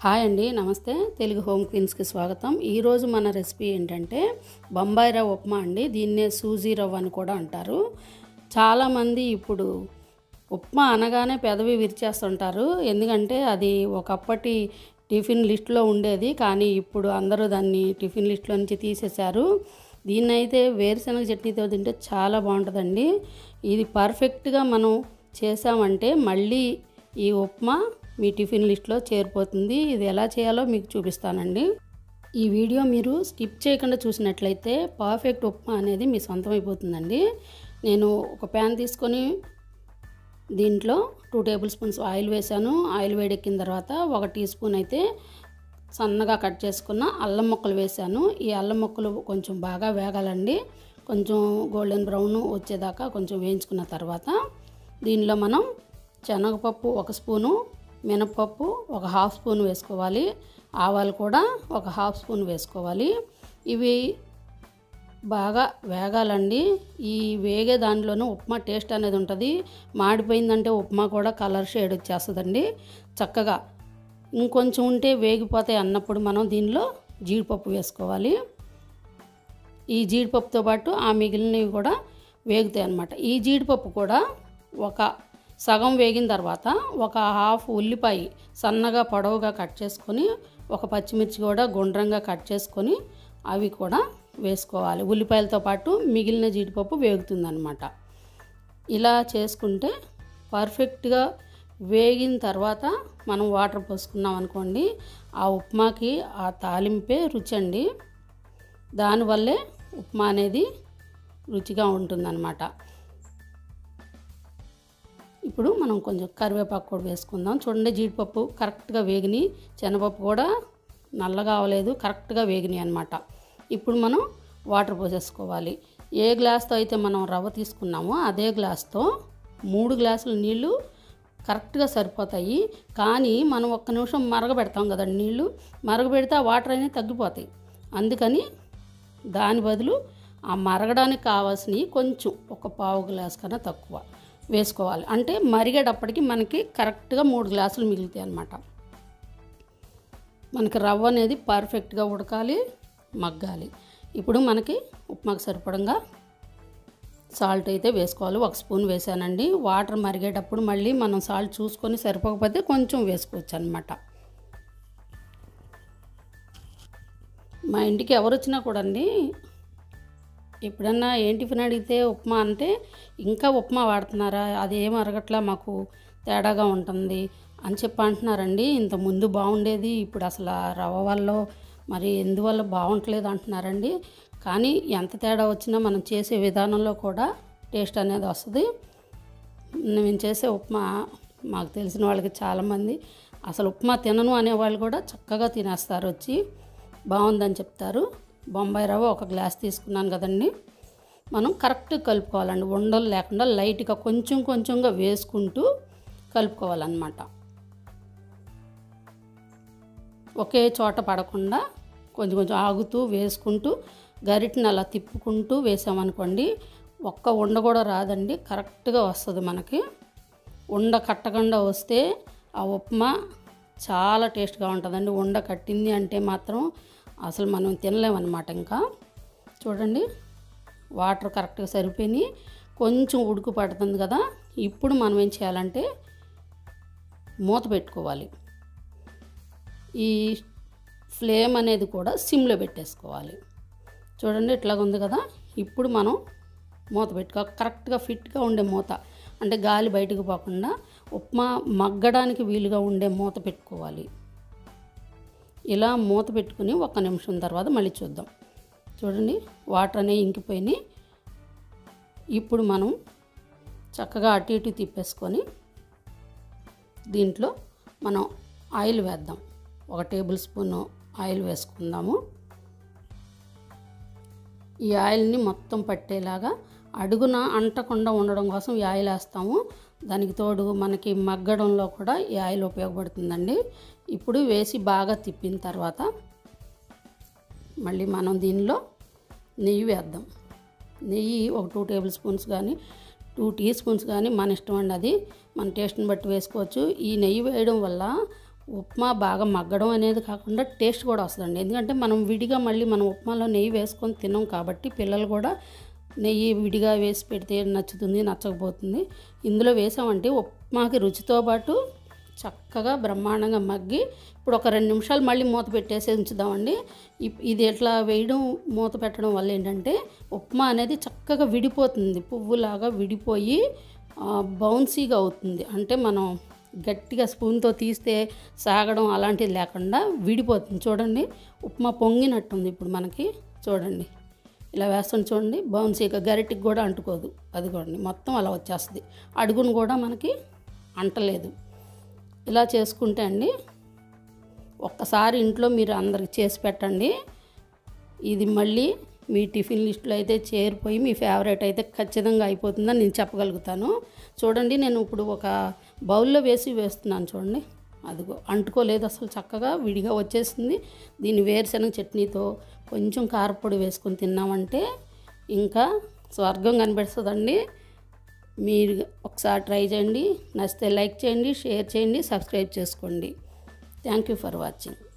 hi అండి నమస్తే Telugu home క్వీన్స్కి స్వాగతం ఈరోజు మన రెసిపీ ఏంటంటే బొంబాయి రవ్వ ఉప్మా అండి దీన్నే సూజీ రవ్వ అని కూడా అంటారు చాలామంది ఇప్పుడు ఉప్మా అనగానే పెదవి విరిచేస్తుంటారు ఎందుకంటే అది ఒకప్పటి టిఫిన్ లిస్ట్లో ఉండేది కానీ ఇప్పుడు అందరూ దాన్ని టిఫిన్ లిస్ట్లో నుంచి తీసేశారు దీన్నైతే వేరుశనగ చట్నీతో తింటే చాలా బాగుంటుందండి ఇది పర్ఫెక్ట్గా మనం చేసామంటే మళ్ళీ ఈ ఉప్మా మీ టిఫిన్ లిస్ట్లో చేరిపోతుంది ఇది ఎలా చేయాలో మీకు చూపిస్తానండి ఈ వీడియో మీరు స్కిప్ చేయకుండా చూసినట్లయితే పర్ఫెక్ట్ ఉప్మా అనేది మీ సొంతం అయిపోతుందండి నేను ఒక ప్యాన్ తీసుకొని దీంట్లో టూ టేబుల్ స్పూన్స్ ఆయిల్ వేసాను ఆయిల్ వేడెక్కిన తర్వాత ఒక టీ స్పూన్ అయితే సన్నగా కట్ చేసుకున్న అల్లం ముక్కలు వేసాను ఈ అల్లం ముక్కలు కొంచెం బాగా వేగాలండి కొంచెం గోల్డెన్ బ్రౌన్ వచ్చేదాకా కొంచెం వేయించుకున్న తర్వాత దీనిలో మనం శనగపప్పు ఒక స్పూను మినపప్పు ఒక హాఫ్ స్పూన్ వేసుకోవాలి ఆవాలు కూడా ఒక హాఫ్ స్పూన్ వేసుకోవాలి ఇవి బాగా వేగాలండి ఈ వేగే దాంట్లోనూ ఉప్మా టేస్ట్ అనేది ఉంటుంది మాడిపోయిందంటే ఉప్మా కూడా కలర్ షేడ్ వచ్చేస్తుందండి చక్కగా ఇంకొంచెం ఉంటే వేగిపోతాయి అన్నప్పుడు మనం దీనిలో జీడిపప్పు వేసుకోవాలి ఈ జీడిపప్పుతో పాటు ఆ మిగిలినవి కూడా వేగుతాయి అన్నమాట ఈ జీడిపప్పు కూడా ఒక సగం వేగిన తర్వాత ఒక హాఫ్ ఉల్లిపాయ సన్నగా పొడవుగా కట్ చేసుకొని ఒక పచ్చిమిర్చి కూడా గుండ్రంగా కట్ చేసుకొని అవి కూడా వేసుకోవాలి ఉల్లిపాయలతో పాటు మిగిలిన జీడిపప్పు వేగుతుందన్నమాట ఇలా చేసుకుంటే పర్ఫెక్ట్గా వేగిన తర్వాత మనం వాటర్ పోసుకున్నాం అనుకోండి ఆ ఉప్మాకి ఆ తాలింపే రుచి అండి దానివల్లే ఉప్మా అనేది రుచిగా ఉంటుందన్నమాట ఇప్పుడు మనం కొంచెం కరివేపాకు కూడా వేసుకుందాం చూడండి జీడిపప్పు కరెక్ట్గా వేగిని శనగపప్పు కూడా నల్లగా అవ్వలేదు కరెక్ట్గా వేగినాయి అనమాట ఇప్పుడు మనం వాటర్ పోసేసుకోవాలి ఏ గ్లాస్తో అయితే మనం రవ్వ తీసుకున్నామో అదే గ్లాస్తో మూడు గ్లాసుల నీళ్ళు కరెక్ట్గా సరిపోతాయి కానీ మనం ఒక్క నిమిషం మరగబెడతాం కదండి నీళ్ళు మరగబెడితే ఆ వాటర్ అనేవి తగ్గిపోతాయి అందుకని దాని బదులు ఆ మరగడానికి కావాల్సినవి కొంచెం ఒక పావు గ్లాస్ కన్నా తక్కువ వేసుకోవాలి అంటే మరిగేటప్పటికి మనకి కరెక్ట్గా మూడు గ్లాసులు మిగులుతాయి అన్నమాట మనకి రవ్వ అనేది పర్ఫెక్ట్గా ఉడకాలి మగ్గాలి ఇప్పుడు మనకి ఉప్మాకు సరిపడంగా సాల్ట్ అయితే వేసుకోవాలి ఒక స్పూన్ వేసానండి వాటర్ మరిగేటప్పుడు మళ్ళీ మనం సాల్ట్ చూసుకొని సరిపోకపోతే కొంచెం వేసుకోవచ్చు అనమాట మా ఇంటికి ఎవరు వచ్చినా కూడా అండి ఎప్పుడన్నా ఏం టిఫిన్ అడిగితే ఉప్మా అంటే ఇంకా ఉప్మా వాడుతున్నారా అది ఏం అరగట్లా మాకు తేడాగా ఉంటుంది అని చెప్పి అంటున్నారండి ఇంత ముందు బాగుండేది ఇప్పుడు అసలు ఆ రవ్వ వల్ల మరి ఎందువల్ల బాగుంటలేదు అంటున్నారండి కానీ ఎంత తేడా వచ్చినా మనం చేసే విధానంలో కూడా టేస్ట్ అనేది వస్తుంది మేము చేసే ఉప్మా మాకు తెలిసిన వాళ్ళకి చాలామంది అసలు ఉప్మా తినను అనేవాళ్ళు కూడా చక్కగా తినేస్తారు వచ్చి బాగుందని చెప్తారు బొంబాయి రవ్వ ఒక గ్లాస్ తీసుకున్నాను కదండి మనం కరెక్ట్ కలుపుకోవాలండి ఉండలు లేకుండా లైట్గా కొంచెం కొంచెంగా వేసుకుంటూ కలుపుకోవాలన్నమాట ఒకే చోట పడకుండా కొంచెం కొంచెం ఆగుతూ వేసుకుంటూ గరిటిని అలా తిప్పుకుంటూ వేసామనుకోండి ఒక్క ఉండ కూడా రాదండి కరెక్ట్గా వస్తుంది మనకి ఉండ కట్టకుండా వస్తే ఆ ఉప్మా చాలా టేస్ట్గా ఉంటుందండి ఉండ కట్టింది అంటే మాత్రం అసలు మనం తినలేమన్నమాట ఇంకా చూడండి వాటర్ కరెక్ట్గా సరిపోయి కొంచెం ఉడుకు పడుతుంది కదా ఇప్పుడు మనం ఏం చేయాలంటే మూత పెట్టుకోవాలి ఈ ఫ్లేమ్ అనేది కూడా సిమ్లో పెట్టేసుకోవాలి చూడండి ఇట్లాగ ఉంది కదా ఇప్పుడు మనం మూత పెట్టుకో కరెక్ట్గా ఫిట్గా ఉండే మూత అంటే గాలి బయటకు పోకుండా ఉప్మా మగ్గడానికి వీలుగా ఉండే మూత పెట్టుకోవాలి ఇలా మూత పెట్టుకుని ఒక నిమిషం తర్వాత మళ్ళీ చూద్దాం చూడండి వాటర్ అనేవి ఇంకిపోయినాయి ఇప్పుడు మనం చక్కగా అటు ఇటు తిప్పేసుకొని దీంట్లో మనం ఆయిల్ వేద్దాం ఒక టేబుల్ స్పూన్ ఆయిల్ వేసుకుందాము ఈ ఆయిల్ని మొత్తం పట్టేలాగా అడుగున అంటకుండా ఉండడం కోసం ఈ ఆయిల్ వేస్తాము దానికి తోడు మనకి మగ్గడంలో కూడా ఈ ఆయిల్ ఉపయోగపడుతుందండి ఇప్పుడు వేసి బాగా తిప్పిన తర్వాత మళ్ళీ మనం దీనిలో నెయ్యి వేద్దాం నెయ్యి ఒక టూ టేబుల్ స్పూన్స్ కానీ టూ టీ స్పూన్స్ కానీ మన ఇష్టం అండి అది మన టేస్ట్ని బట్టి వేసుకోవచ్చు ఈ నెయ్యి వేయడం వల్ల ఉప్మా బాగా మగ్గడం అనేది కాకుండా టేస్ట్ కూడా వస్తుందండి ఎందుకంటే మనం విడిగా మళ్ళీ మనం ఉప్మాలో నెయ్యి వేసుకొని తిన్నాం కాబట్టి పిల్లలు కూడా నెయ్యి విడిగా వేసి పెడితే నచ్చుతుంది నచ్చకపోతుంది ఇందులో వేసామంటే ఉప్మాకి రుచితో పాటు చక్కగా బ్రహ్మాండంగా మగ్గి ఇప్పుడు ఒక రెండు నిమిషాలు మళ్ళీ మూత పెట్టేసి ఉంచుదామండి ఇప్- ఇది ఎట్లా వేయడం మూత పెట్టడం వల్ల ఏంటంటే ఉప్మా అనేది చక్కగా విడిపోతుంది పువ్వులాగా విడిపోయి ఆ, బౌన్సీగా అవుతుంది అంటే మనం గట్టిగా స్పూన్తో తీస్తే సాగడం అలాంటిది లేకుండా విడిపోతుంది చూడండి ఉప్మా పొంగినట్టుంది ఇప్పుడు మనకి చూడండి ఇలా వేస్తుంది చూడండి బౌన్సీగా గరిటికి కూడా అంటుకోదు అది కూడా మొత్తం అలా వచ్చేస్తుంది అడుగును కూడా మనకి అంటలేదు ఇలా చేసుకుంటే అండి ఒక్కసారి ఇంట్లో మీరు అందరికి చేసి పెట్టండి ఇది మళ్ళీ మీ టిఫిన్ లిస్టులో అయితే చేరిపోయి మీ ఫేవరెట్ అయితే ఖచ్చితంగా అయిపోతుందని నేను చెప్పగలుగుతాను చూడండి నేను ఇప్పుడు ఒక బౌల్లో వేసి వేస్తున్నాను చూడండి అదిగో అంటుకోలేదు అసలు చక్కగా విడిగా వచ్చేసింది దీన్ని వేరుశనగ చట్నీతో కొంచెం కారపొడి వేసుకొని తిన్నామంటే ఇంకా స్వర్గం కనిపిస్తుందండి మీరు ఒకసారి ట్రై చేయండి నచ్చితే లైక్ చేయండి షేర్ చేయండి సబ్స్క్రైబ్ చేసుకోండి థ్యాంక్ యూ ఫర్ వాచింగ్